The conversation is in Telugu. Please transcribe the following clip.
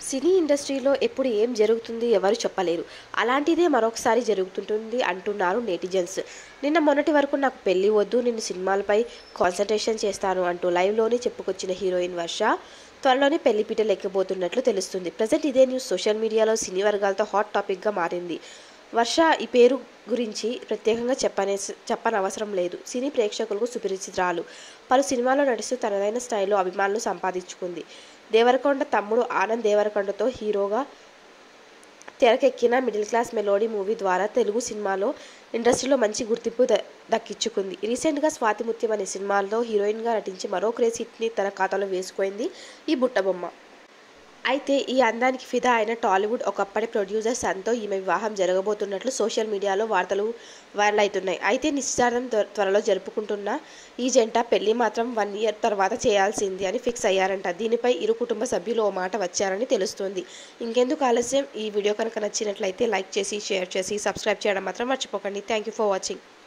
సినీ ఇండస్ట్రీలో ఎప్పుడు ఏం జరుగుతుంది ఎవరు చెప్పలేరు అలాంటిదే మరొకసారి జరుగుతుంటుంది అంటున్నారు నెటిజన్స్ నిన్న మొన్నటి వరకు నాకు పెళ్లి వద్దు నేను సినిమాలపై కాన్సన్ట్రేషన్ చేస్తాను అంటూ లైవ్లోనే చెప్పుకొచ్చిన హీరోయిన్ వర్ష త్వరలోనే పెళ్లి పీటలు ఎక్కబోతున్నట్లు తెలుస్తుంది ప్రజెంట్ ఇదే న్యూస్ సోషల్ మీడియాలో సినీ వర్గాలతో హాట్ టాపిక్గా మారింది వర్ష ఈ పేరు గురించి ప్రత్యేకంగా చెప్పనే చెప్పనవసరం లేదు సినీ ప్రేక్షకులకు సుపరిచితురాలు పలు సినిమాల్లో నటిస్తూ తనదైన స్టైల్లో అభిమానులు సంపాదించుకుంది దేవరకొండ తమ్ముడు ఆనంద్ దేవరకొండతో హీరోగా తెరకెక్కిన మిడిల్ క్లాస్ మెలోడీ మూవీ ద్వారా తెలుగు సినిమాలో ఇండస్ట్రీలో మంచి గుర్తింపు ద దక్కించుకుంది రీసెంట్గా స్వాతిముత్యం అనే సినిమాల్లో హీరోయిన్గా నటించి మరో క్రేజ్ హిట్ని తన ఖాతాలో వేసుకుంది ఈ బుట్టబొమ్మ అయితే ఈ అందానికి ఫిదా అయిన టాలీవుడ్ ఒకప్పటి ప్రొడ్యూసర్ సన్తో ఈమె వివాహం జరగబోతున్నట్లు సోషల్ మీడియాలో వార్తలు వైరల్ అవుతున్నాయి అయితే నిశ్చితార్థం త్వ- త్వరలో జరుపుకుంటున్న ఈ జంట పెళ్లి మాత్రం వన్ ఇయర్ తర్వాత చేయాల్సింది అని ఫిక్స్ అయ్యారంట దీనిపై ఇరు కుటుంబ సభ్యులు ఓ మాట వచ్చారని తెలుస్తుంది ఇంకెందుకు ఆలస్యం ఈ వీడియో కనుక నచ్చినట్లయితే లైక్ చేసి షేర్ చేసి సబ్స్క్రైబ్ చేయడం మాత్రం మర్చిపోకండి థ్యాంక్ యూ ఫర్ వాచింగ్